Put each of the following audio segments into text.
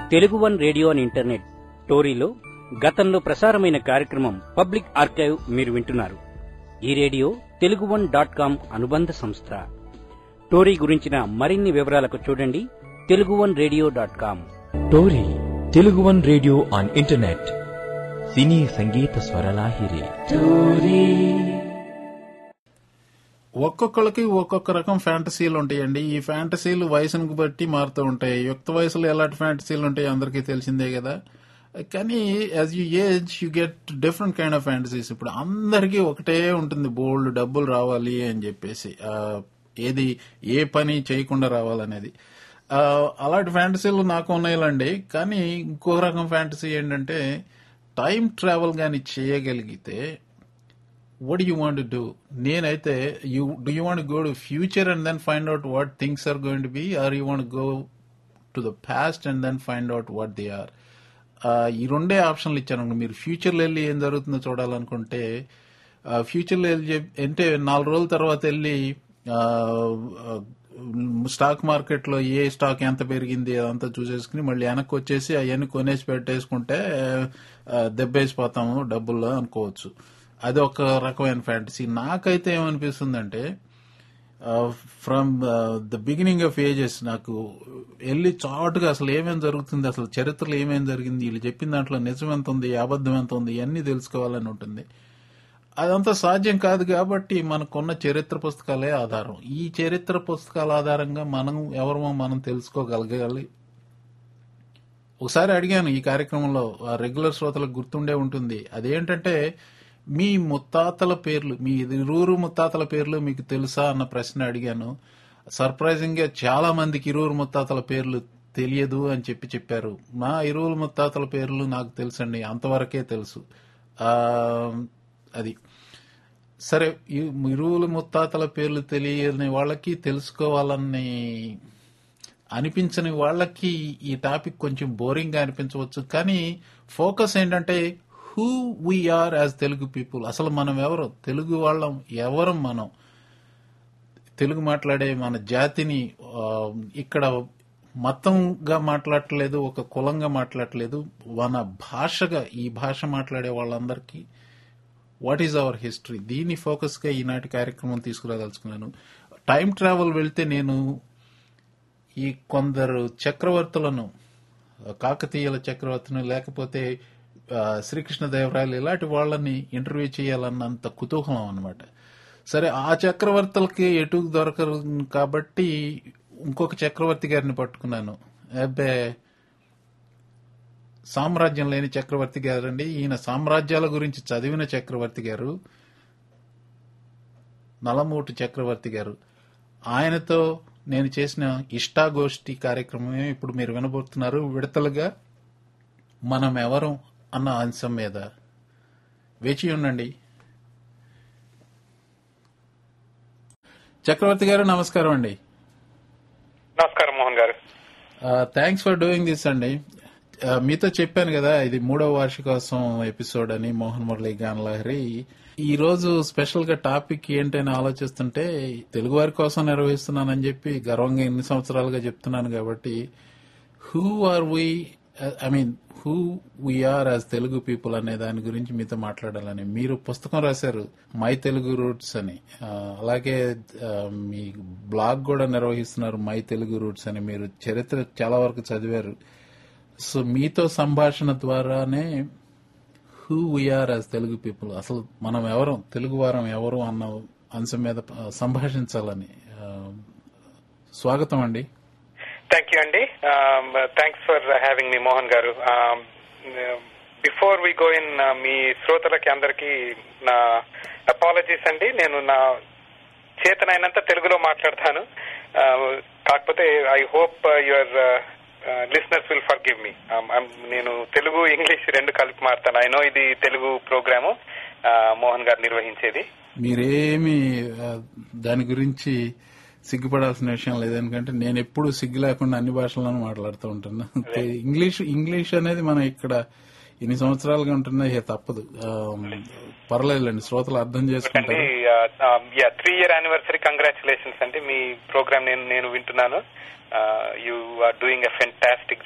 Telugu one radio and internet టోరీలో గతంలో ప్రసారమైన కార్యక్రమం పబ్లిక్ ఆర్కైవ్ మీరు వింటున్నారు ఈ radio Telugu one dot com అనుబంధ సంస్థ టోరీ గురించిన మరిన్ని వివరాలకు చూడండి Telugu one radio dot com TORi Telugu one radio on internet సినీ సంగీత స్వరలాహిరి ఒక్కొక్కరికి ఒక్కొక్క రకం ఫ్యాంటసీలు ఉంటాయండి ఈ ఫ్యాంటసీలు వయసును బట్టి మారుతూ ఉంటాయి యుక్త వయసులో ఎలాంటి ఫ్యాంటసీలు ఉంటాయి అందరికీ తెలిసిందే కదా కానీ as you age you get different kind of fantasies ఇప్పుడు అందరికీ ఒకటే ఉంటుంది బోల్డ్ డబ్బులు రావాలి అని చెప్పేసి ఆ, ఏది ఏ పని చేయకుండా రావాలనేది ఆ, అలాంటి ఫ్యాంటసీలు నాకు ఉన్నాయిలండి కానీ ఇంకో రకం ఫ్యాంటసీ ఏంటంటే టైం ట్రావెల్ గాని చేయగలిగితే what do you want to do నేనైతే you do you want to go to future and then find out what things are going to be or you want to go to the past and then find out what they are ఆ, ఈ రెండే ఆప్షన్లు ఇచ్చాను మీరు ఫ్యూచర్లో వెళ్ళి ఏం జరుగుతుందో చూడాలనుకుంటే ఫ్యూచర్లో వెళ్ళి చెప్- అంటే నాలుగు రోజుల తర్వాత వెళ్ళి ఆ, ఆ, స్టాక్ మార్కెట్ లో ఏ స్టాక్ ఎంత పెరిగింది అదంతా చూసేసుకుని మళ్ళీ వెనక్కి వచ్చేసి అవన్నీ కొనేసి పెట్టేసుకుంటే ఆ, దెబ్బేసిపోతాము డబ్బుల్లో అనుకోవచ్చు అది ఒక రకమైన ఫ్యాంటసీ నాకైతే ఏమనిపిస్తుందంటే from the beginning of ages నాకు వెళ్ళి చాటుగా అసలు ఏమేం జరుగుతుంది అసలు చరిత్రలో ఏమేం జరిగింది వీళ్ళు చెప్పిన దాంట్లో నిజం ఎంత ఉంది అబద్ధం ఎంత ఉంది ఇవన్నీ తెలుసుకోవాలని ఉంటుంది అదంతా సాధ్యం కాదు కాబట్టి మనకున్న చరిత్ర పుస్తకాలే ఆధారం ఈ చరిత్ర పుస్తకాల ఆధారంగా మనం ఎవరమో మనం తెలుసుకోగలగాలి ఒకసారి అడిగాను ఈ కార్యక్రమంలో ఆ రెగ్యులర్ శ్రోతలకు గుర్తుండే ఉంటుంది అదేంటంటే మీ ముత్తాతల పేర్లు మీ ఇరువురు ముత్తాతల పేర్లు మీకు తెలుసా అన్న ప్రశ్న అడిగాను సర్ప్రైజింగ్ గా చాలా మందికి ఇరువురు ముత్తాతల పేర్లు తెలియదు అని చెప్పి చెప్పారు నా ఇరువురు ముత్తాతల పేర్లు నాకు తెలుసండి అంతవరకే తెలుసు ఆ, అది సరే ఈ ఇరువుల ముత్తాతల పేర్లు తెలియని వాళ్ళకి తెలుసుకోవాలని అనిపించని వాళ్ళకి ఈ టాపిక్ కొంచెం బోరింగ్ గా అనిపించవచ్చు కానీ ఫోకస్ ఏంటంటే who we're as Telugu people అసలు మనం ఎవరు తెలుగు వాళ్ళం ఎవరం మనం తెలుగు మాట్లాడే మన జాతిని ఆ, ఇక్కడ మతంగా మాట్లాడట్లేదు ఒక కులంగా మాట్లాడట్లేదు మన భాషగా ఈ భాష మాట్లాడే వాళ్ళందరికీ వాట్ ఈజ్ అవర్ హిస్టరీ దీన్ని ఫోకస్ గా ఈనాటి కార్యక్రమం తీసుకురాదలుచుకున్నాను టైం ట్రావెల్ వెళ్తే నేను ఈ కొందరు చక్రవర్తులను కాకతీయుల చక్రవర్తిని లేకపోతే ఆ, శ్రీకృష్ణదేవరాయలు ఇలాంటి వాళ్ళని ఇంటర్వ్యూ చేయాలన్నంత కుతూహలం అన్నమాట సరే ఆ చక్రవర్తులకి ఎటు దొరకరు కాబట్టి ఇంకొక చక్రవర్తి గారిని పట్టుకున్నాను అబ్బే సామ్రాజ్యం లేని చక్రవర్తి గారండి ఈయన సామ్రాజ్యాల గురించి చదివిన చక్రవర్తి గారు నలమూటి చక్రవర్తి గారు ఆయనతో నేను చేసిన ఇష్టాగోష్ఠి కార్యక్రమమే ఇప్పుడు మీరు వినబోతున్నారు విడతలుగా మనం ఎవరం అన్న అంశం మీద వేచి ఉండండి చక్రవర్తి గారు నమస్కారం అండి నమస్కారం మోహన్ గారు థ్యాంక్స్ ఫర్ డూయింగ్ దిస్ అండి ఆ, మీతో చెప్పాను కదా ఇది మూడవ వార్షికోత్సవం ఎపిసోడ్ అని మోహన్ మురళీ గాన్ లహరి ఈ రోజు స్పెషల్ గా టాపిక్ ఏంటని ఆలోచిస్తుంటే తెలుగు వారి కోసం నిర్వహిస్తున్నానని చెప్పి గర్వంగా ఎన్ని సంవత్సరాలుగా చెప్తున్నాను కాబట్టి who are we I mean who we're as Telugu people అనే దాని గురించి మీతో మాట్లాడాలని మీరు పుస్తకం రాశారు మై తెలుగు రూట్స్ అని ఆ, అలాగే ఆ, మీ బ్లాగ్ కూడా నిర్వహిస్తున్నారు మై తెలుగు రూట్స్ అని మీరు చరిత్ర చాలా వరకు చదివారు సో మీతో సంభాషణ ద్వారానే who we're as Telugu people అసలు మనం ఎవరం తెలుగు వారం ఎవరు అన్న అంశం మీద ఆ, సంభాషించాలని ఆ, స్వాగతం అండి థ్యాంక్ యూ అండి thanks for having me Mohan garu before we go in మీ శ్రోతలకి అందరికి నా అపాలజీస్ అండి నేను నా చేతనైనంత తెలుగులో మాట్లాడతాను Uh, కాకపోతే I hope your listeners will forgive me నేను తెలుగు ఇంగ్లీష్ రెండు కలిపి మారుతాను ఐ నో ఇది తెలుగు ప్రోగ్రాము మోహన్ గారు నిర్వహించేది మీరేమి ఆ, దాని గురించి సిగ్గుపడాల్సిన విషయం లేదు ఎందుకంటే నేను ఎప్పుడు సిగ్గు లేకుండా అన్ని భాషల్లోనూ మాట్లాడుతూ ఉంటాను ఇంగ్లీష్ ఇంగ్లీష్ అనేది మనం ఇక్కడ ఇన్ని సంవత్సరాలుగా ఉంటున్నా ఇక తప్పదు ఆ, పర్లేదులేండి శ్రోతలు అర్థం అండి చేసుకుంటారు yeah three year anniversary congratulations అండి మీ ప్రోగ్రామ్ నేను నేను వింటున్నాను you are doing a fantastic job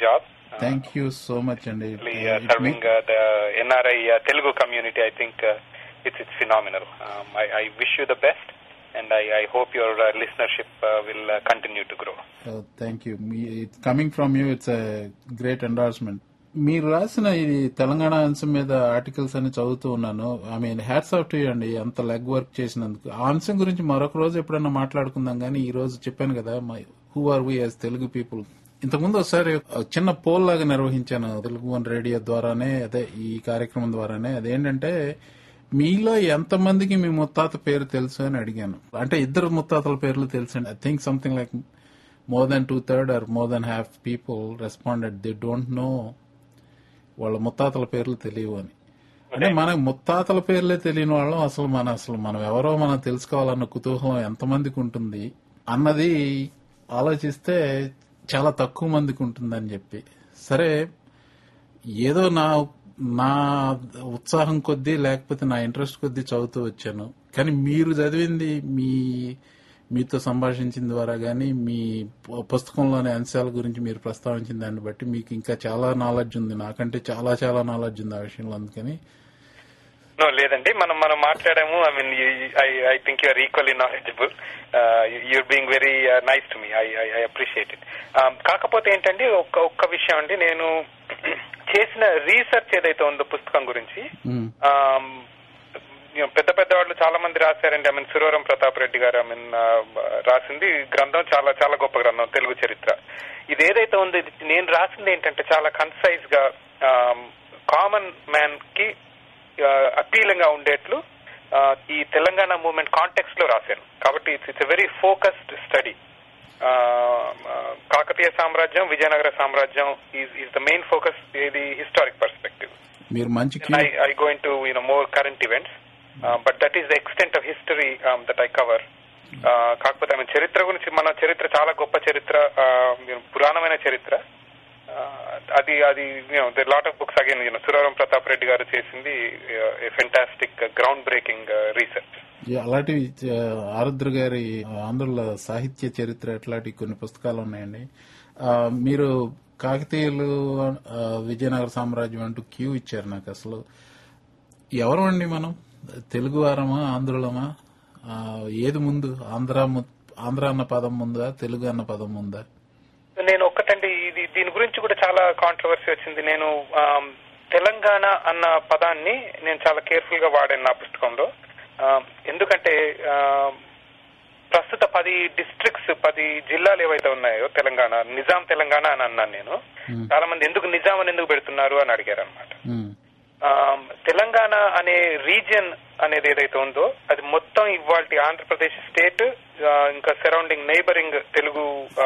thank you so much అండి uh, It serving mean- uh, the NRI uh, Telugu community. I think uh, it's it's phenomenal. Um, I, I wish you the best, and I, I hope your uh, listenership uh, will uh, continue to grow. Thank you మీ coming from you it's great endorsement మీరు రాసిన ఇది తెలంగాణ అంశం మీద articles అని చదువుతూ ఉన్నాను I mean hats off to అండి అంత లెగ్ వర్క్ చేసినందుకు ఆ అంశం గురించి మరొక రోజు ఎప్పుడైనా మాట్లాడుకుందాం కానీ ఈ రోజు చెప్పాను కదా who are we as Telugu people ఇంతకుముందు ఒకసారి ఒక చిన్న పోల్ లాగా నిర్వహించాను తెలుగు వన్ రేడియో ద్వారానే అదే ఈ కార్యక్రమం ద్వారానే అదేంటంటే మీలో ఎంతమందికి మీ ముత్తాత పేరు తెలుసు అని అడిగాను అంటే ఇద్దరు ముత్తాతల పేర్లు తెలుసు అండి I think something like more than two third or more than half people responded they don't know వాళ్ళ ముత్తాతల పేర్లు తెలియవు అని అంటే మనకు ముత్తాతల పేర్లే తెలియని వాళ్ళం అసలు మన అసలు మనం ఎవరో మనం తెలుసుకోవాలన్న కుతూహలం ఎంతమందికి ఉంటుంది అన్నది ఆలోచిస్తే చాలా తక్కువ మందికి ఉంటుందని చెప్పి సరే ఏదో నా నా ఉత్సాహం కొద్దీ లేకపోతే నా ఇంట్రెస్ట్ కొద్దీ చదువుతూ వచ్చాను కానీ మీరు చదివింది మీ మీతో సంభాషించిన ద్వారా గానీ మీ పు- పుస్తకంలోని అంశాల గురించి మీరు ప్రస్తావించిన దాన్ని బట్టి మీకు ఇంకా చాలా నాలెడ్జ్ ఉంది నాకంటే చాలా చాలా నాలెడ్జ్ ఉంది ఆ విషయంలో అందుకని నో లేదండి మనం మనం మాట్లాడాము I mean I I think you're equally knowledgeable you're being very nice to me I I appreciate it కాకపోతే ఏంటంటే ఒక్క ఒక్క విషయం అండి నేను చేసిన రీసెర్చ్ ఏదైతే ఉందో పుస్తకం గురించి మ్మ్. um, you know, పెద్ద పెద్ద వాళ్ళు చాలా మంది రాశారండి I mean Suravaram Pratap Reddy garu I mean రాసింది గ్రంథం చాలా చాలా గొప్ప గ్రంథం తెలుగు చరిత్ర ఇది ఏదైతే ఉందో ఇది నేను రాసింది ఏంటంటే చాలా కన్సైజ్ గా కామన్ మ్యాన్ కి అపీలింగ్ గా ఉండేట్లు uh, ఈ తెలంగాణ మూవ్మెంట్ కాంటెక్స్ట్ లో రాశాను కాబట్టి it's it's very focused study Kakatiya సామ్రాజ్యం విజయనగర సామ్రాజ్యం ఈజ్ ద మెయిన్ ఫోకస్ ఇది హిస్టారిక్ పర్స్పెక్టివ్ మీరు మంచి I, I go into you know more current events, uh, but that is the extent of history um, that I cover. Uh, కాకపోతే ఆమె చరిత్ర గురించి మన చరిత్ర చాలా గొప్ప చరిత్ర uh, you know, పురాణమైన చరిత్ర Uh, అది అది the lot of books again you know Suravaram Pratap Reddy garu చేసింది ఫెంటాస్టిక్ గ్రౌండ్ బ్రేకింగ్ రీసెర్చ్ ఈ అలాంటివి ఆ, ఆరుద్ర గారి ఆంధ్రుల సాహిత్య చరిత్ర ఇట్లాంటి కొన్ని పుస్తకాలు ఉన్నాయండి ఆ, మీరు కాకతీయులు ఆ, విజయనగర సామ్రాజ్యం అంటూ క్యూ ఇచ్చారు నాకు అసలు ఎవరు అండి మనం తెలుగు వారమా ఆంధ్రులమా ఆ, ఏది ముందు ఆంధ్ర ము- ఆంధ్ర అన్న పదం ముందా తెలుగు అన్న పదం ముందా నేను ఒక్కటండి ఇది దీని గురించి కూడా చాలా కాంట్రవర్సీ వచ్చింది నేను ఆమ్, తెలంగాణ అన్న పదాన్ని నేను చాలా కేర్ఫుల్ గా వాడాను నా పుస్తకంలో ఆమ్, ఎందుకంటే ఆమ్, ప్రస్తుత పది డిస్ట్రిక్ట్స్ పది జిల్లాలు ఏవైతే ఉన్నాయో తెలంగాణ నిజాం తెలంగాణ అని అన్నాను నేను చాలా మంది ఎందుకు నిజాం అని ఎందుకు పెడుతున్నారు అని అడిగారు అనమాట ఉమ్, తెలంగాణ అనే రీజియన్ అనేది ఏదైతే ఉందో అది మొత్తం ఇవాళ ఆంధ్రప్రదేశ్ స్టేట్ ఇంకా సరౌండింగ్ నైబరింగ్ తెలుగు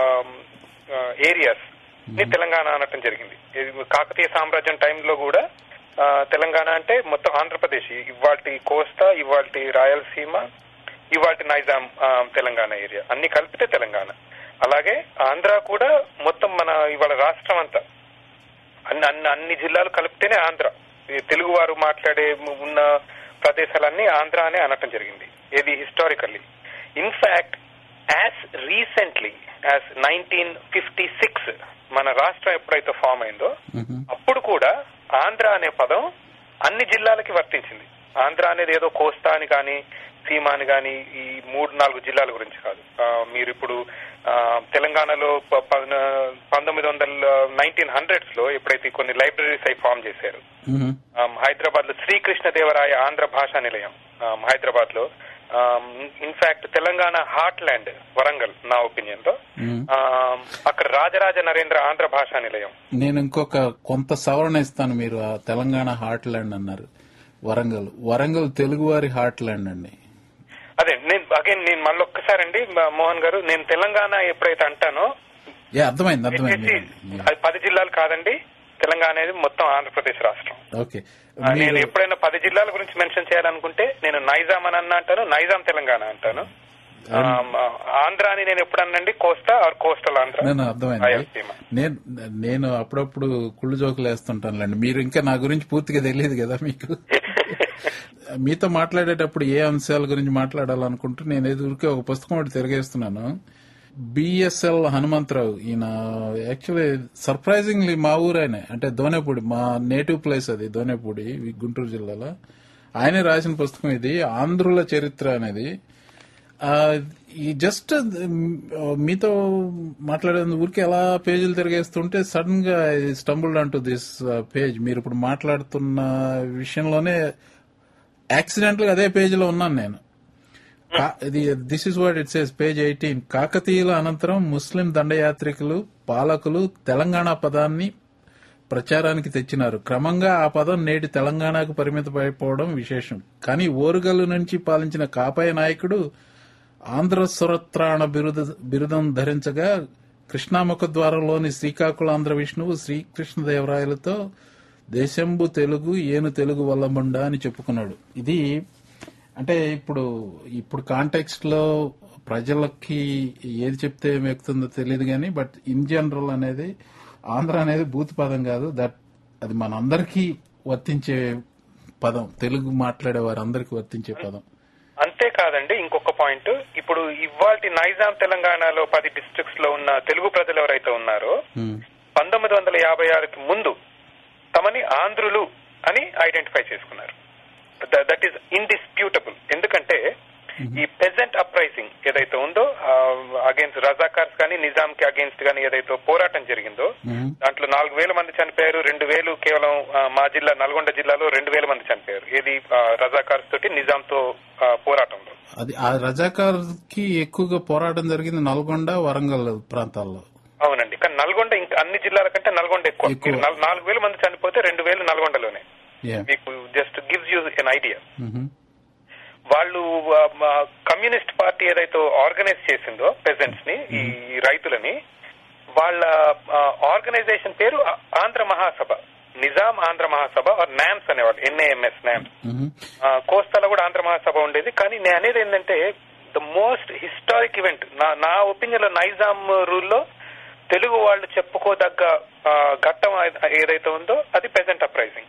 ఏరియాస్ ని తెలంగాణ అనటం జరిగింది ఇది కాకతీయ సామ్రాజ్యం టైంలో కూడా ఆ, తెలంగాణ అంటే మొత్తం ఆంధ్రప్రదేశ్ ఇవాల్టి కోస్తా ఇవాల్టి రాయలసీమ ఇవాల్టి నైజాం ఆ, తెలంగాణ ఏరియా అన్ని కలిపితే తెలంగాణ అలాగే ఆంధ్ర కూడా మొత్తం మన ఇవాళ రాష్ట్రం అంతా అన్ని అన్ని అన్ని జిల్లాలు కలిపితేనే ఆంధ్ర ఈ తెలుగు వారు మాట్లాడే ఉన్న ప్రదేశాలన్నీ ఆంధ్ర అనే అనటం జరిగింది ఇది historically in fact as recently as nineteen fifty six మన రాష్ట్రం ఎప్పుడైతే ఫామ్ అయిందో ఉహు, అప్పుడు కూడా ఆంధ్ర అనే పదం అన్ని జిల్లాలకి వర్తించింది ఆంధ్ర అనేది ఏదో కోస్తా అని కానీ సీమ అని కానీ ఈ మూడు నాలుగు జిల్లాల గురించి కాదు ఆ, మీరు ఇప్పుడు ఆ, తెలంగాణలో ప- ప- పంతొమ్మిది వందల నైన్టీన్ హండ్రెడ్స్ లో ఎప్పుడైతే కొన్ని లైబ్రరీస్ అయి ఫామ్ చేశారు ఉహు, హైదరాబాద్ లో శ్రీకృష్ణదేవరాయ ఆంధ్ర భాషా నిలయం హైదరాబాద్ లో in fact Telangana heartland Warangal నా ఒపీనియన్ లో ఉహు. Um, అక్కడ రాజరాజ నరేంద్ర ఆంధ్ర భాషా నిలయం నేను ఇంకొక కొంత సవరణ ఇస్తాను మీరు ఆ తెలంగాణ హార్ట్ ల్యాండ్ అన్నారు వరంగల్ వరంగల్ తెలుగువారి హార్ట్ ల్యాండ్ అండి అదే నేను అగైన్ నేను మళ్ళీ ఒక్కసారి అండి మోహన్ గారు నేను తెలంగాణ ఎప్పుడైతే అంటానో ఏ అర్థమైంది అర్థమైంది వచ్చేసి అది పది జిల్లాలు కాదండి తెలంగాణ అనేది మొత్తం ఆంధ్రప్రదేశ్ రాష్ట్రం ఓకే ఆ, నేను మీరు ఎప్పుడైనా పది జిల్లాల గురించి మెన్షన్ చేయాలనుకుంటే నేను నైజాం అని అన్న అంటాను నైజాం తెలంగాణ అంటాను Um, ఆంధ్ర అని నేను ఎప్పుడు అన్నండి కోస్తా ఆర్ కోస్టల్ ఆంధ్ర నేను అర్థమైంది రాయలసీమ. నేను నేను అప్పుడప్పుడు కుళ్ళు జోకులు వేస్తుంటానులేండి మీరు ఇంకా నా గురించి పూర్తిగా తెలియదు కదా మీకు మీతో మాట్లాడేటప్పుడు ఏ అంశాల గురించి మాట్లాడాలనుకుంటూ నేను ఎదురుకే ఒక పుస్తకం ఒకటి తిరిగేస్తున్నాను బిఎస్ఎల్ హనుమంతరావు ఈయన యాక్చువల్లీ సర్ప్రైజింగ్లీ మా ఊరైన అంటే దోనేపూడి మా నేటివ్ ప్లేస్ అది దోనేపూడి ఈ గుంటూరు జిల్లాలో ఆయనే రాసిన పుస్తకం ఇది ఆంధ్రుల చరిత్ర అనేది ఆ, ఈ జస్ట్ మీతో మాట్లాడేందుకు ఊరికి ఎలా పేజీలు తిరిగేస్తుంటే సడన్ గా స్టంబుల్డ్ అంటూ దిస్ పేజ్ మీరు ఇప్పుడు మాట్లాడుతున్న విషయంలోనే యాక్సిడెంటల్ గా అదే పేజీలో ఉన్నాను నేను కా- ఇది this is what it says page eighteen కాకతీయుల అనంతరం ముస్లిం దండయాత్రికులు పాలకులు తెలంగాణ పదాన్ని ప్రచారానికి తెచ్చినారు క్రమంగా ఆ పదం నేటి తెలంగాణకు పరిమితమైపోవడం విశేషం కానీ ఓరుగల్లు నుంచి పాలించిన కాపాయ నాయకుడు ఆంధ్ర సురత్రాణ బిరుద బిరుదం ధరించగా కృష్ణాముఖద్వారంలోని శ్రీకాకుళాంధ్ర విష్ణువు శ్రీకృష్ణదేవరాయలతో దేశంబు తెలుగు ఏను తెలుగు వల్లమండ అని చెప్పుకున్నాడు ఇది అంటే ఇప్పుడు ఇప్పుడు కాంటెక్స్ట్ లో ప్రజలకి ఏది చెప్తే ఏమి ఎక్కుతుందో తెలియదు కానీ బట్ ఇన్ జనరల్ అనేది ఆంధ్ర అనేది భూతి పదం కాదు దట్ అది మనందరికీ వర్తించే పదం తెలుగు మాట్లాడే వారందరికీ వర్తించే పదం అంతేకాదండి ఇంకొక పాయింట్ ఇప్పుడు ఇవాల్టి నైజాం తెలంగాణలో పది డిస్ట్రిక్ట్స్ లో ఉన్న తెలుగు ప్రజలు ఎవరైతే ఉన్నారో Hmm. పంతొమ్మిది వందల యాభై ఆరుకి ముందు తమని ఆంధ్రులు అని ఐడెంటిఫై చేసుకున్నారు దట్ ఈస్ ఇండిస్ప్యూటబుల్ ఎందుకంటే ఈ పెజెంట్ అప్రైజింగ్ ఏదైతే ఉందో అగేన్స్ట్ రజాకార్స్ కానీ నిజాం కి అగేన్స్ట్ కానీ ఏదైతే పోరాటం జరిగిందో Mhm. దాంట్లో నాలుగు వేల మంది చనిపోయారు రెండు వేలు కేవలం ఆ, మా జిల్లా నల్గొండ జిల్లాలో రెండు వేల మంది చనిపోయారు ఏది రజాకార్స్ తోటి నిజాంతో ఆ, పోరాటంలో అది ఆ రజాకార్ కి ఎక్కువగా పోరాటం జరిగింది నల్గొండ వరంగల్ ప్రాంతాల్లో అవునండి కానీ నల్గొండ ఇంకా అన్ని జిల్లాల కంటే నల్గొండ ఎక్కువ ఎక్కువ. మీరు నల్- నాలుగు వేల మంది చనిపోతే రెండు వేలు నల్గొండలోనే Yeah. మీకు just gives you an idea Mhm. వాళ్ళు ఆ, మా కమ్యూనిస్ట్ పార్టీ ఏదైతే ఆర్గనైజ్ చేసిందో పెజెంట్స్ ని ఈ రైతులని వాళ్ళ ఆర్గనైజేషన్ పేరు ఆ- ఆంధ్ర మహాసభ నిజాం ఆంధ్ర మహాసభ ఆర్ నామ్స్ అనేవాళ్ళు ఎన్ఏఎంఎస్ నామ్స్ Mhm. ఆ, కోస్తాలో కూడా ఆంధ్ర మహాసభ ఉండేది కానీ నేను అనేది ఏంటంటే ద మోస్ట్ హిస్టారిక్ ఈవెంట్ నా నా ఒపీనియన్ లో నైజాం రూల్లో తెలుగు వాళ్ళు చెప్పుకోదగ్గ ఆ, ఘట్టం ఏ- ఏదైతే ఉందో అది పెజెంట్ అప్రైజింగ్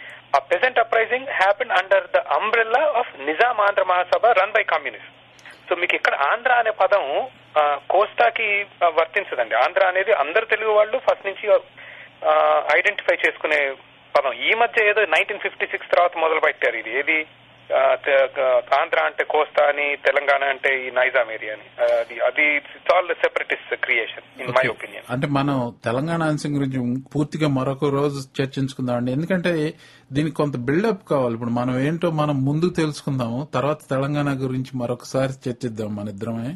ఆ peasant uprising happen under the umbrella of Nizam Andhra Mahasabha run by communist so మీకు ఇక్కడ ఆంధ్ర అనే పదం ఆ, కోస్తాకి ఆ, వర్తించదండి ఆంధ్ర అనేది అందరు తెలుగు వాళ్ళు ఫస్ట్ నుంచి ఐడెంటిఫై చేసుకునే పదం ఈ మధ్య ఏదో నైన్టీన్ ఫిఫ్టీ సిక్స్ తర్వాత మొదలు పెట్టారు ఇది ఏది ఆ, తె- ఆంధ్ర అంటే కోస్తా అని తెలంగాణ అంటే ఈ నైజాం ఏరియా అని ఆ, అది అది it's all separatist creation in my opinion అంటే మనం తెలంగాణ అంశం గురించి పూర్తిగా మరొక రోజు చర్చించుకుందాం అండి ఎందుకంటే దీనికి కొంత బిల్డప్ కావాలి ఇప్పుడు మనం ఏంటో మనం ముందు తెలుసుకుందాము తర్వాత తెలంగాణ గురించి మరొకసారి చర్చిద్దాం మన ఇద్దరమే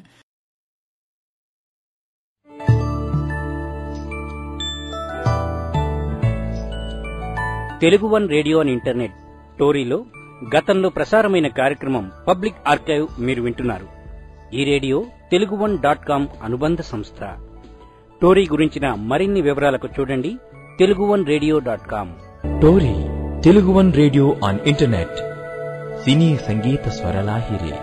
Telugu one radio and internet టోరీలో గతంలో ప్రసారమైన కార్యక్రమం పబ్లిక్ ఆర్కైవ్ మీరు వింటున్నారు ఈ radio Telugu one dot com అనుబంధ సంస్థ టోరీ గురించిన మరిన్ని వివరాలకు చూడండి Telugu one radio dot com TORi Telugu one radio on internet సినీ సంగీత స్వరలాహిరి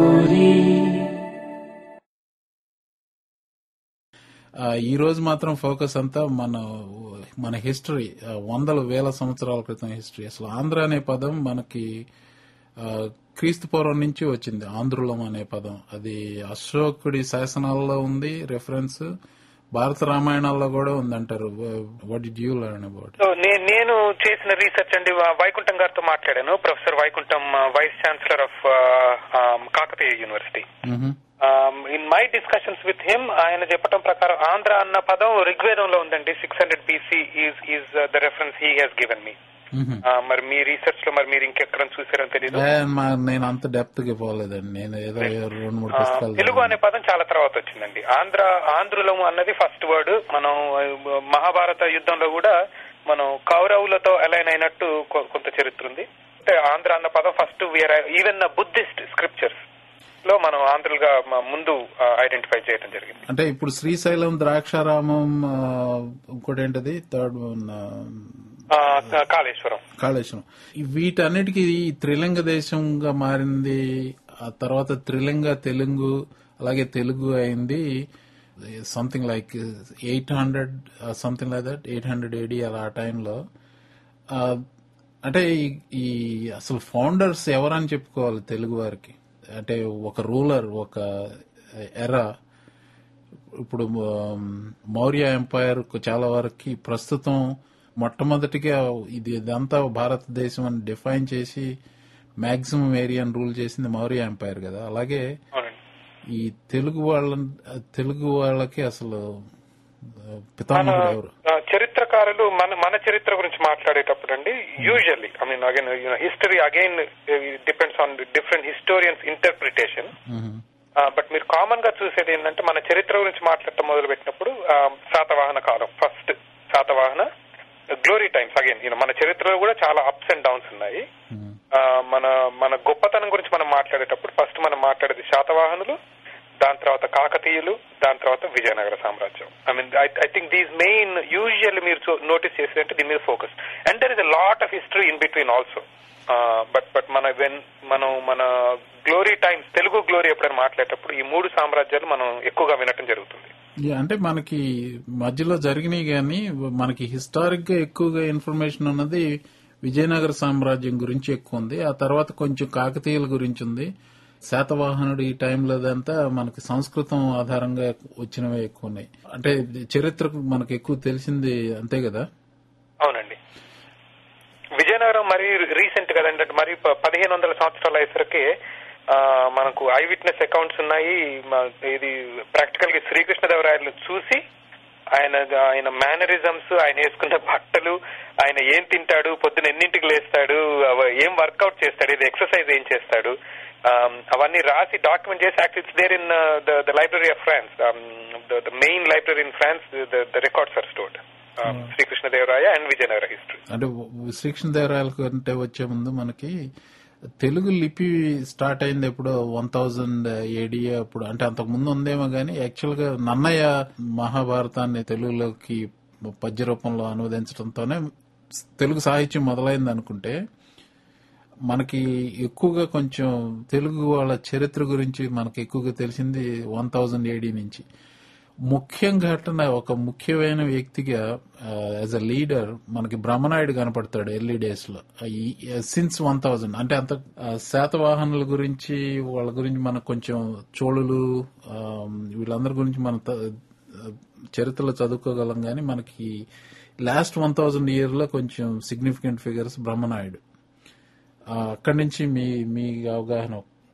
ఆ, ఈ రోజు మాత్రం ఫోకస్ అంతా మన మన హిస్టరీ ఆ, వందల వేల సంవత్సరాల క్రితం హిస్టరీ అసలు ఆంధ్ర అనే పదం మనకి ఆ, క్రీస్తు పూర్వం నుంచి వచ్చింది ఆంధ్రులం అనే పదం అది అశోకుడి శాసనాల్లో ఉంది రెఫరెన్స్ భారత రామాయణాల్లో కూడా ఉందంటారు what do you learn about so నే- నేను చేసిన రీసెర్చ్ అండి వా- వైకుంఠం గారితో మాట్లాడాను professor Vaikuntham vice chancellor of Kakatiya university in my discussions with him ఆయన చెప్పడం ప్రకారం ఆంధ్ర అన్న పదం ఋగ్వేదంలో ఉందండి six hundred BC is is the reference he has given me మరి మీ రీసెర్చ్ లో మరి మీరు ఇంకెక్కడ చూసారో తెలియదు నేను అంత డెప్త్ గా పోలేదండి నేను ఏదో రెండు మూడు ఆ, పుస్తకాలు తెలుగు అనే పదం చాలా తర్వాత వచ్చిందండి ఆంధ్ర ఆంధ్రులము అన్నది ఫస్ట్ వర్డ్ మనం ఆ, మహాభారత యుద్ధంలో కూడా మనం కౌరవులతో అలైన్ అయినట్టు కొ- కొంత చరిత్ర ఉంది అంటే ఆంధ్ర అన్న పదం ఫస్ట్ ఈవెన్ బుద్ధిస్ట్ స్క్రిప్చర్స్ లో మనం ఆంధ్రులుగా మ- ముందు ఐడెంటిఫై చేయడం జరిగింది అంటే ఇప్పుడు శ్రీశైలం ద్రాక్షారామం ఆ, ఇంకోటి ఏంటది థర్డ్ వన్ ఆ, ఆ, కాళేశ్వరం కాళేశ్వరం ఈ వీటన్నిటికీ ఈ త్రిలింగ దేశంగా మారింది ఆ తర్వాత త్రిలింగ తెలుగు అలాగే తెలుగు అయింది something like eight hundred something like that eight hundred AD అలా ఆ టైంలో అంటే ఈ- ఈ అసలు ఫౌండర్స్ ఎవరని చెప్పుకోవాలి తెలుగు వారికి అంటే ఒక రూలర్ ఒక ఎరా ఇప్పుడు ఆమ్, మౌర్య ఎంపైర్ కు చాలా వరకు ప్రస్తుతం మొట్టమొదటిగా ఇది ఇదంతా భారతదేశం అని డిఫైన్ చేసి మాక్సిమం ఏరియాని రూల్ చేసింది మౌర్య ఎంపైర్ కదా అలాగే అవునండి ఈ తెలుగు వాళ్ళ తెలుగు వాళ్ళకి అసలు ఆ, పితామహుడు ఎవరు ఆ, చరిత్రకారులు మన మన చరిత్ర గురించి మాట్లాడేటప్పుడు అండి usually I mean again history again depends on different historians interpretation hmm. But మీరు కామన్ గా చూసేది ఏంటంటే మన చరిత్ర గురించి మాట్లాడటం మొదలు పెట్టినప్పుడు ఆ, శాతవాహన కాలం first Satavahana glory times again మన చరిత్రలో కూడా చాలా అప్స్ అండ్ డౌన్స్ ఉన్నాయి మ్మ్. ఆ, మన మన గొప్పతనం గురించి మనం మాట్లాడేటప్పుడు ఫస్ట్ మనం మాట్లాడేది శాతవాహనులు దాని తర్వాత కాకతీయులు దాని తర్వాత విజయనగర సామ్రాజ్యం I mean I think these main usual మీరు నోటీస్ చేసినట్టు దీని మీద focus and there is a lot of history in between also but but మన వెన్ మనం మన గ్లోరీ టైమ్స్ తెలుగు గ్లోరీ ఎప్పుడైనా మాట్లాడేటప్పుడు ఈ మూడు సామ్రాజ్యాలు మనం ఎక్కువగా వినటం జరుగుతుంది యా, అంటే మనకి మధ్యలో జరిగినాయి కానీ మనకి హిస్టారిక్ గా ఎక్కువగా ఇన్ఫర్మేషన్ ఉన్నది విజయనగర సామ్రాజ్యం గురించి ఎక్కువ ఉంది ఆ తర్వాత కొంచెం కాకతీయుల గురించి ఉంది శాతవాహనుడు ఈ టైంలో అదంతా మనకి సంస్కృతం ఆధారంగా వచ్చినవే ఎక్కువ ఉన్నాయి అంటే చరిత్రకు మనకి ఎక్కువ తెలిసింది అంతే కదా అవునండి విజయనగరం మరీ రీసెంట్ కదండి అంటే మరి ప- పదిహేను వందల సంవత్సరాలు అయ్యేసరికి ఆ, మనకు ఐ విట్నెస్ అకౌంట్స్ ఉన్నాయి మ- ఇది ప్రాక్టికల్ గా శ్రీకృష్ణదేవరాయలు చూసి ఆయన ఆయన మేనరిజమ్స్ ఆయన వేసుకున్న బట్టలు ఆయన ఏం తింటాడు పొద్దున ఎన్నింటికి లేస్తాడు అవ- ఏం వర్కౌట్ చేస్తాడు ఇది ఎక్సర్సైజ్ ఏం చేస్తాడు um, అవన్నీ రాసి డాక్యుమెంట్ చేసి actual it's there in the library of France the main library in France the records are stored Srikrishnadevaraya and Vijayanagara history అంటే శ్రీకృష్ణ దేవరాయల కంటే వచ్చే ముందు మనకి తెలుగు లిపి స్టార్ట్ అయింది ఎప్పుడు వన్ థౌజండ్ ఏడీ అప్పుడు అంటే అంతకు ముందు ఉందేమో గానీ యాక్చువల్ గా నన్నయ్య మహాభారతాన్ని తెలుగులోకి పద్య రూపంలో అనువదించడంతోనే తెలుగు సాహిత్యం మొదలైంది అనుకుంటే మనకి ఎక్కువగా కొంచెం తెలుగు వాళ్ళ చరిత్ర గురించి మనకి ఎక్కువగా తెలిసింది వన్ థౌజండ్ ఏడీ నుంచి ముఖ్యం ఘటన ఒక ముఖ్యమైన వ్యక్తిగా యాజ్ అ లీడర్ మనకి బ్రహ్మనాయుడు కనపడతాడు ఎర్లీ డేస్ లో సిన్స్ వన్ థౌజండ్ అంటే అంత ఆ, శాతవాహనుల గురించి వాళ్ళ గురించి మనకు కొంచెం చోళులు ఆ, వీళ్ళందరి గురించి మన త- చరిత్రలో చదువుకోగలం కానీ మనకి లాస్ట్ వన్ థౌజండ్ ఇయర్ లో కొంచెం సిగ్నిఫికెంట్ ఫిగర్స్ బ్రహ్మనాయుడు ఆ, అక్కడి నుంచి మీ మీ అవగాహన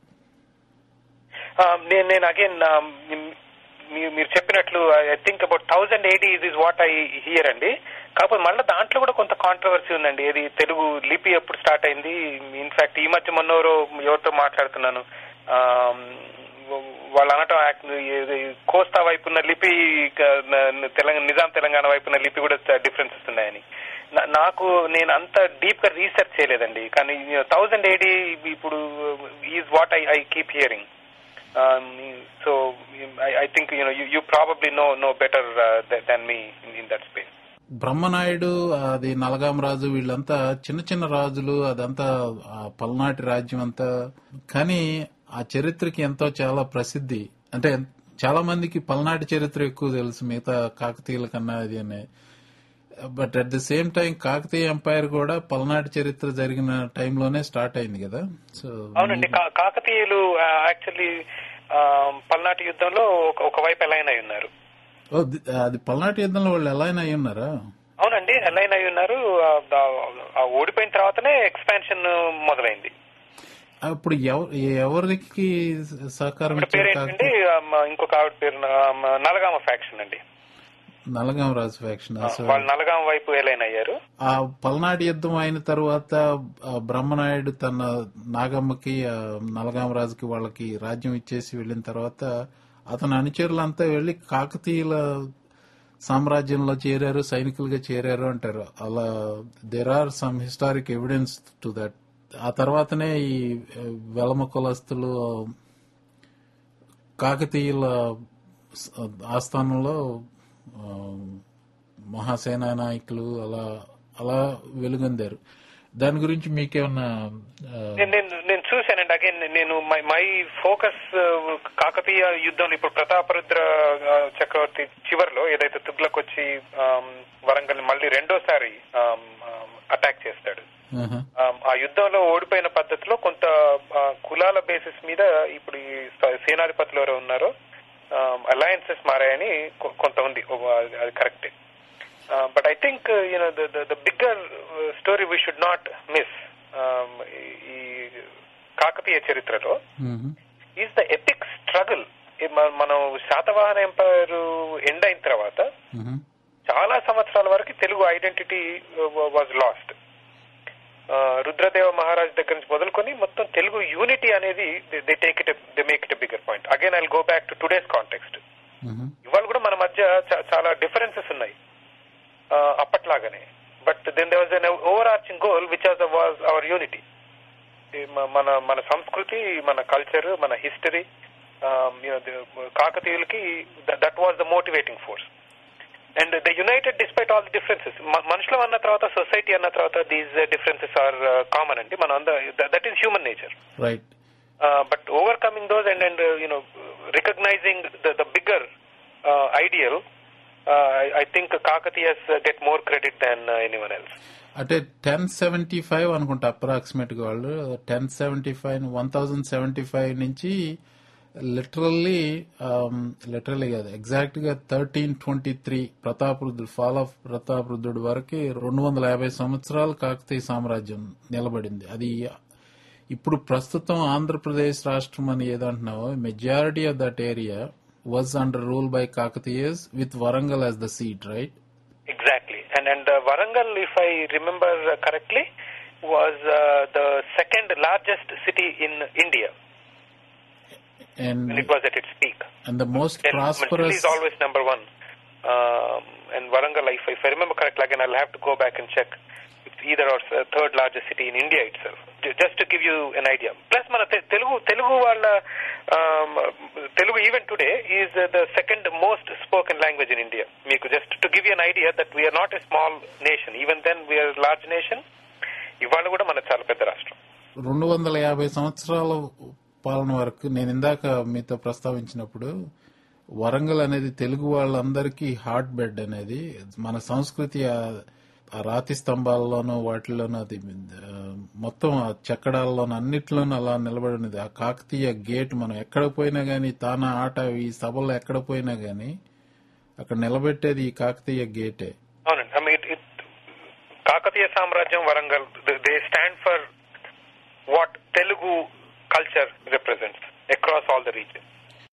నేను నేను అగైన్ మీరు చెప్పినట్లు I think about thousand eighty is what I hear అండి కాకపోతే మళ్ళీ దాంట్లో కూడా కొంత కాంట్రవర్సీ ఉందండి ఏది తెలుగు లిపి ఎప్పుడు స్టార్ట్ అయింది ఇన్ఫాక్ట్ ఈ మధ్య మొన్న ఎవరో ఎవరితో మాట్లాడుతున్నాను Um, వాళ్ళు అనటం act- ఇది కోస్తా వైపు ఉన్న లిపి క- న- తెలంగాణ నిజాం తెలంగాణ వైపు ఉన్న లిపి కూడా డిఫరెన్సెస్ ఉన్నాయని నా- నాకు నేను అంత డీప్ గా రీసెర్చ్ చేయలేదండి కానీ థౌజండ్ ఎయిటీ ఇప్పుడు is what I I keep hearing so I think you know you probably know know better than me in that space Brahmanaidu అది నలగాం రాజు వీళ్ళంతా చిన్న చిన్న రాజులు అదంతా ఆ పల్నాటి రాజ్యం అంతా కానీ ఆ చరిత్రకి ఎంతో చాలా ప్రసిద్ధి అంటే చాలా మందికి పల్నాటి చరిత్ర ఎక్కువ తెలుసు మిగతా కాకతీయుల కన్నా అది అని but at the same time Kakatiya empire కూడా పల్నాటి చరిత్ర జరిగిన టైంలోనే స్టార్ట్ అయింది కదా సో అవునండి కా- కాకతీయులు యాక్చువల్లీ పల్నాటి యుద్ధంలో ఒక- ఒకవైపు ఎలైన్ అయి ఉన్నారు ఓ, ది- అది పల్నాటి యుద్ధంలో వాళ్ళు ఎలా అయినా అయి ఉన్నారా అవునండి ఎలైన్ అయి ఉన్నారు ఆ, దా- ఆ ఓడిపోయిన తర్వాతనే ఎక్స్పాన్షన్ మొదలైంది అప్పుడు ఎవ- ఎవరికి సహకారం ఆవిడ పేరు ఇచ్చారు ఏంటండి ఆ, మ- ఇంకొక ఆవిడ పేరు ఆ, మ- నలగామ ఫ్యాక్షన్ అండి నలగాం రాజు ఫ్యాక్షన్ ఆ, సో వాళ్ళు నలగామ వైపు ఎలైన్ అయ్యారు ఆ పల్నాటి యుద్ధం అయిన తర్వాత ఆ బ్రహ్మనాయుడు తన నాగమ్మకి ఆ నలగామ రాజుకి వాళ్ళకి రాజ్యం ఇచ్చేసి వెళ్ళిన తర్వాత అతని అనుచరులంతా వెళ్లి కాకతీయుల సామ్రాజ్యంలో చేరారు సైనికులుగా చేరారు అంటారు అలా there are some historic evidence to that ఆ తర్వాతనే ఈ ఆ, వెలమ కులస్తులు కాకతీయుల స- ఆస్థానంలో ఆ, మహాసేనా నాయకులు అలా అలా వెలుగొందారు దాని గురించి మీకేమన్నా ఆ, నేను నేను నేను చూశానండి అగైన్ నేను మై మై ఫోకస్ కాకతీయ యుద్ధంలో ఇప్పుడు ప్రతాపరుద్ర ఆ, చక్రవర్తి చివరిలో ఏదైతే తుగ్లక్ వచ్చి ఆమ్, వరంగల్ మళ్ళీ రెండోసారి అటాక్ చేస్తాడు ఆహా, ఆమ్, ఆ యుద్ధంలో ఓడిపోయిన పద్ధతిలో కొంత ఆ, కులాల బేసిస్ మీద ఇప్పుడు ఈ స- సేనాధిపతులు ఎవరు ఉన్నారో అలయన్సెస్ మారాయని కొ- కొంత ఉంది ఓ- అది- అది కరెక్టే but I think you know the bigger story we should not miss ఈ కాకతీయ చరిత్రలో ఈజ్ ద ఎపిక్ స్ట్రగుల్ మనం శాతవాహన ఎంపైర్ ఎండ్ అయిన తర్వాత చాలా సంవత్సరాల వరకు Telugu identity was lost Rudradeva Maharaj దగ్గర నుంచి మొదలుకొని మొత్తం తెలుగు యూనిటీ అనేది they take it they make it bigger point again I go back to today's context ఇవాళ కూడా మన మధ్య చా- చాలా డిఫరెన్సెస్ ఉన్నాయి Uh, అప్పట్లాగానే but then they was an overarching goal which was was our unity మన మన సంస్కృతి మన కల్చర్ మన హిస్టరీ కాకతీయులకి that was the motivating force and the United despite all the differences మనుషులు అన్న తర్వాత సొసైటీ అన్న తర్వాత దీస్ డిఫరెన్సెస్ ఆర్ కామన్ అండి మన అంద that is human nature right but overcoming those and and you know recognizing the bigger ideal I think Kakatiyas get more credit than anyone else అంటే ten seventy five అనుకుంటా approximate గా వాళ్ళు ten seventy five one thousand seventy five నుంచి literally literally కాదు exact గా thirteen twenty three Prataparudrudu fall of Prataparudrudu వరకు రెండు వందల యాభై సంవత్సరాలు కాకతీయ సామ్రాజ్యం నిలబడింది అది ఇప్పుడు ప్రస్తుతం ఆంధ్రప్రదేశ్ రాష్ట్రం అని ఏదంటున్నావో majority of that area was under rule by Kakatiyas with Warangal as the seat right Exactly. And and uh, Varangal, if I remember uh, correctly, was uh, the second largest city in India when and it was at its peak. And the most Delhi, Delhi prosperous is always number one. Um, and Varangal, if, if I remember correctly, again, I'll have to go back and check. It's either or uh, third largest city in India itself. Ju- Just to give you an idea. Plus, మన తె- తెలుగు తెలుగు వాళ్ళ um, Telugu even today is the second most spoken language in India మీకు just to give you an idea that we're not a small nation even then we're large nation ఇవాళ కూడా మన చాలా పెద్ద రాష్ట్రం రెండు వందల యాభై సంవత్సరాల పాలన వరకు నేను ఇందాక మీతో ప్రస్తావించినప్పుడు వరంగల్ అనేది తెలుగు వాళ్ళందరికీ హార్ట్ బెడ్ అనేది మన సంస్కృతి ఆ- ఆ రాతి స్తంభాల్లోనూ వాటిలోనూ అది ఆ, మొత్తం ఆ చెక్కడాల్లోనూ అన్నిట్లోనూ అలా నిలబడి ఉన్నది ఆ కాకతీయ గేట్ మనం ఎక్కడ పోయినా గానీ తానా ఆట ఈ సభల్లో ఎక్కడ పోయినా గానీ అక్కడ నిలబెట్టేది ఈ కాకతీయ గేటే అవునండి ఐ మీన్ ఇట్ కాకతీయ సామ్రాజ్యం Warangal they stand for what Telugu culture represents across all the reason